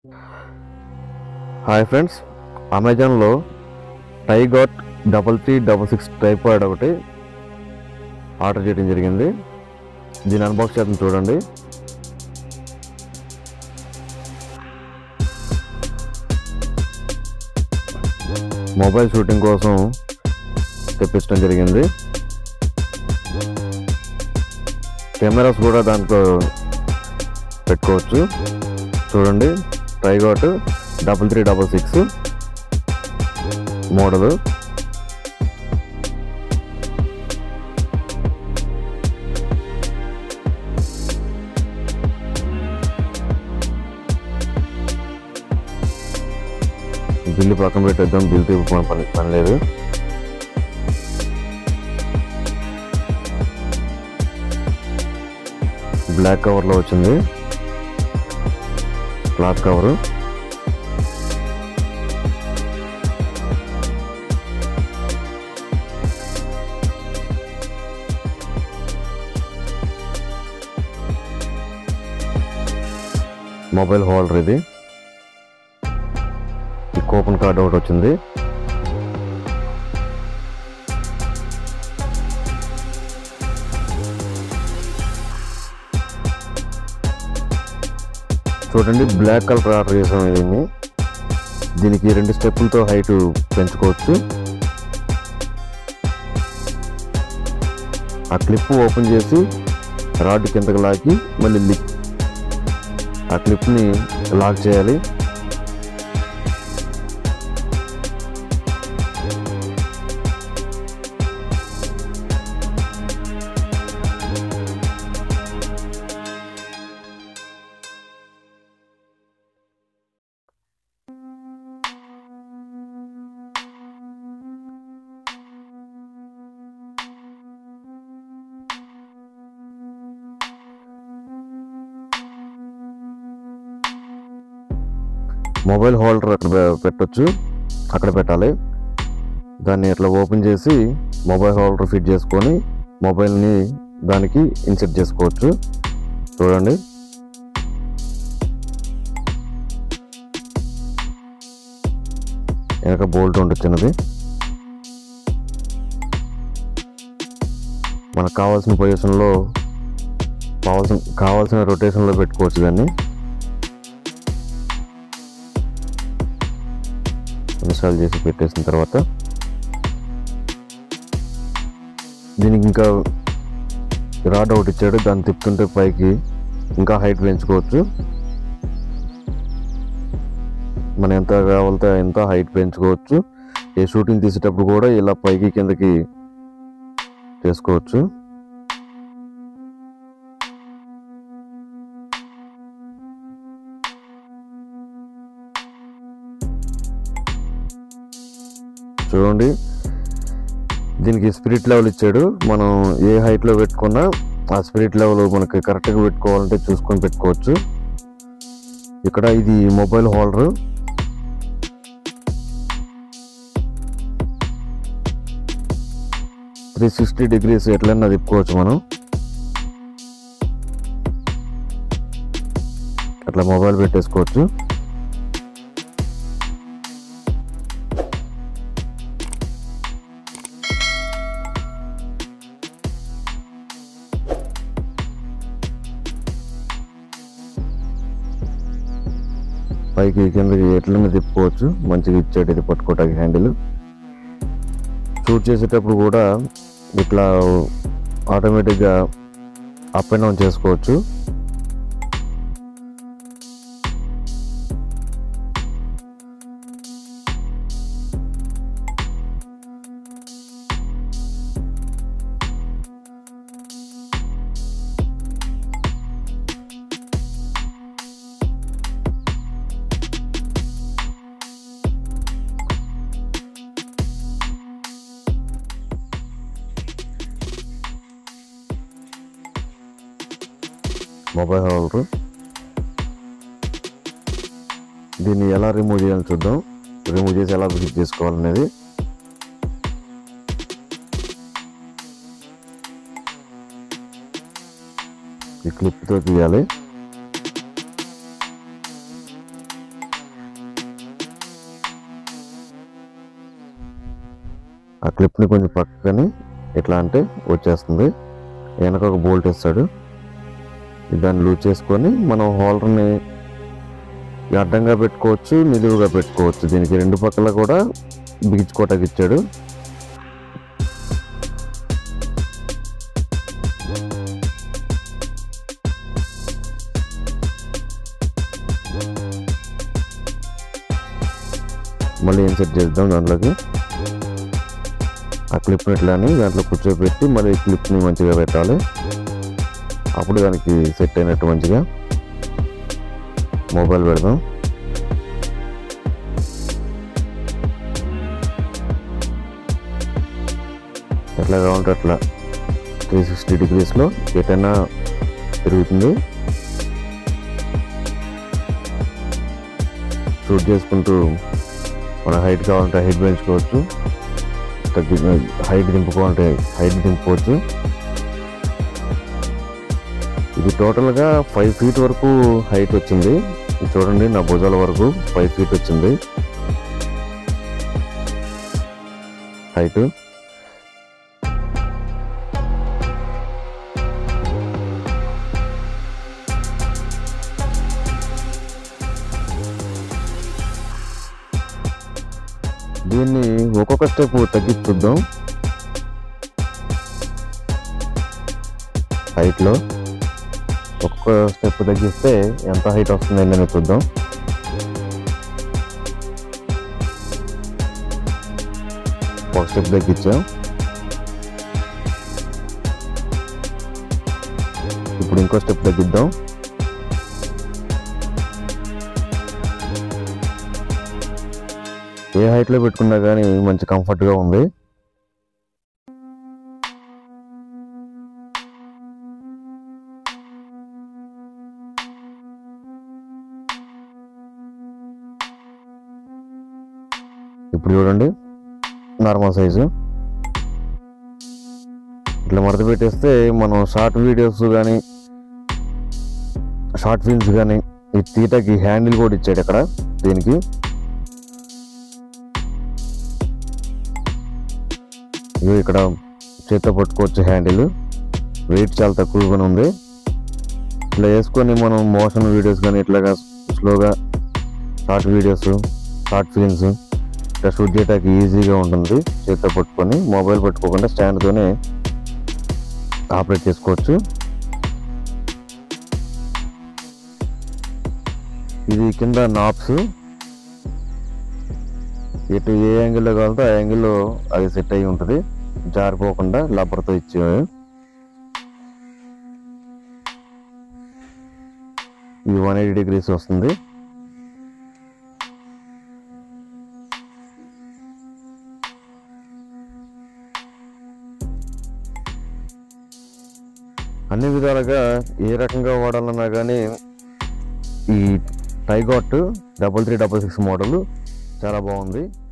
hi friends అమెజాన్లో Tygot double three double six tripod ఒకటి order చేయడం జరిగింది దీని అన్బాక్స్ చేద్దాం చూడండి మొబైల్ షూటింగ్ కోసం తెప్పించడం జరిగింది కెమెరాస్ కూడా దాంట్లో పెట్టుకోవచ్చు చూడండి Tygot double three double six model bill పక్కన పెట్టేద్దాం బిల్ తీసుకోవడం పని పని లేదు బ్లాక్ కవర్లో వచ్చింది క్లాత్ కవరు మొబైల్ హోల్డర్ ఇది ఈ కూపన్ కార్డ్ ఒకటి వచ్చింది చూడండి బ్లాక్ కలర్ ఆర్డర్ చేసాం దీన్ని దీనికి రెండు స్టెప్పులతో హైట్ పెంచుకోవచ్చు ఆ క్లిప్ ఓపెన్ చేసి రాడ్ కిందకి లాగి మళ్ళీ లిప్ ఆ క్లిప్ని లాక్ చేయాలి మొబైల్ హోల్డర్ అక్కడ పె- పెట్టొచ్చు అక్కడ పెట్టాలి దాన్ని ఇట్లా ఓపెన్ చేసి మొబైల్ హోల్డర్ ఫిట్ చేసుకొని మొబైల్ని దానికి ఇన్సెట్ చేసుకోవచ్చు చూడండి వెనక బోల్ట్ ఉంటుంది చిన్నది మనకు కావాల్సిన పొజిషన్లో కావాల్సిన కావాల్సిన రొటేషన్లో పెట్టుకోవచ్చు దాన్ని ఇన్స్టాల్ చేసి పెట్టేసిన తర్వాత దీనికి ఇంకా రాడ్ ఒకటి ఇచ్చాడు దాన్ని తిప్పుతుంటే పైకి ఇంకా హైట్ పెంచుకోవచ్చు మనం ఎంత కావాలితే ఎంత హైట్ పెంచుకోవచ్చు ఏ షూటింగ్ తీసేటప్పుడు కూడా ఇలా పైకి కిందకి చేసుకోవచ్చు చూడండి దీనికి స్పిరిట్ లెవెల్ ఇచ్చాడు మనం ఏ హైట్లో పెట్టుకున్నా ఆ స్పిరిట్ లెవెల్ మనకి కరెక్ట్గా పెట్టుకోవాలంటే చూసుకొని పెట్టుకోవచ్చు ఇక్కడ ఇది mobile holder three sixty degrees ఎట్లన్నా తిప్పుకోవచ్చు మనం అట్లా మొబైల్ పెట్టేసుకోవచ్చు పైకి కిందకి ఎట్లనే తిప్పుకోవచ్చు మంచిగా ఇచ్చాడు ఇది పట్టుకోవటానికి హ్యాండిల్ షూట్ చేసేటప్పుడు కూడా ఇట్లా ఆటోమేటిక్గా అప్ అండ్ డౌన్ చేసుకోవచ్చు మొబైల్ హోల్డర్ దీన్ని ఎలా రిమూవ్ చేయాలని చూద్దాం రిమూవ్ చేసి ఎలా ఫిట్ చేసుకోవాలనేది ఈ క్లిప్తో తీయాలి ఆ క్లిప్ని కొంచెం పక్కని ఇట్లా అంటే వచ్చేస్తుంది వెనక ఒక బోల్ట్ ఇస్తాడు దాన్ని లూజ్ చేసుకొని మనం హోల్డర్ని అడ్డంగా పెట్టుకోవచ్చు నిలువుగా పెట్టుకోవచ్చు దీనికి రెండు పక్కల కూడా బిగించుకోవటానికి ఇచ్చాడు మళ్ళీ ఇన్సెట్ చేద్దాం దాంట్లోకి ఆ క్లిప్ని ఇట్లా అని దాంట్లో కూర్చోబెట్టి మళ్ళీ క్లిప్ని మంచిగా పెట్టాలి అప్పుడు దానికి సెట్ అయినట్టు మంచిగా మొబైల్ పెడదాం ఎట్లా కావాలంటే అట్లా త్రీ సిక్స్టీ డిగ్రీస్లో ఎటైనా తిరుగుతుంది షూట్ చేసుకుంటూ మన హైట్ కావాలంటే హైట్ పెంచుకోవచ్చు తగ్గి హైట్ దింపుకోవాలంటే హైట్ దింపుకోవచ్చు ఇది టోటల్గా ఫైవ్ ఫీట్ వరకు హైట్ వచ్చింది ఇది చూడండి నా భుజాల వరకు ఫైవ్ ఫీట్ వచ్చింది హైట్ దీన్ని ఒక్కొక్క స్టెప్ తగ్గించి చూద్దాం హైట్లో ఒక్కొక్క స్టెప్ తగ్గిస్తే ఎంత హైట్ వస్తుంది అనేది చూద్దాం ఒక స్టెప్ తగ్గించాం ఇప్పుడు ఇంకో స్టెప్ తగ్గిద్దాం ఏ హైట్లో పెట్టుకున్నా కానీ మంచి కంఫర్ట్గా ఉంది ఇప్పుడు చూడండి నార్మల్ సైజు ఇట్లా మడత పెట్టేస్తే మనం షార్ట్ వీడియోస్ కానీ షార్ట్ ఫిల్మ్స్ కానీ ఈ తీటకి హ్యాండిల్ కూడా ఇచ్చాడు ఇక్కడ దీనికి ఇగో ఇక్కడ చేత్తో పట్టుకోవచ్చు హ్యాండిల్ వెయిట్ చాలా తక్కువగానే ఉంది ఇట్లా వేసుకొని మనం మోషన్ వీడియోస్ కానీ ఇట్లాగా స్లోగా షార్ట్ వీడియోస్ షార్ట్ ఫిలిమ్స్ ఇట్లా షూట్ చేయడానికి ఈజీగా ఉంటుంది చేత్తో పట్టుకొని మొబైల్ పట్టుకోకుండా స్టాండ్తోనే ఆపరేట్ చేసుకోవచ్చు ఇది కింద నాప్స్ ఎటు ఏ యాంగిల్లో కావాలంటే ఆ యాంగిల్లో అది సెట్ అయి ఉంటుంది జారిపోకుండా రబ్బర్తో ఇచ్చేవి ఇది వన్ ఎయిటీ డిగ్రీస్ వస్తుంది అన్ని విధాలుగా ఏ రకంగా వాడాలన్నా కానీ ఈ Tygot double three double six model చాలా బాగుంది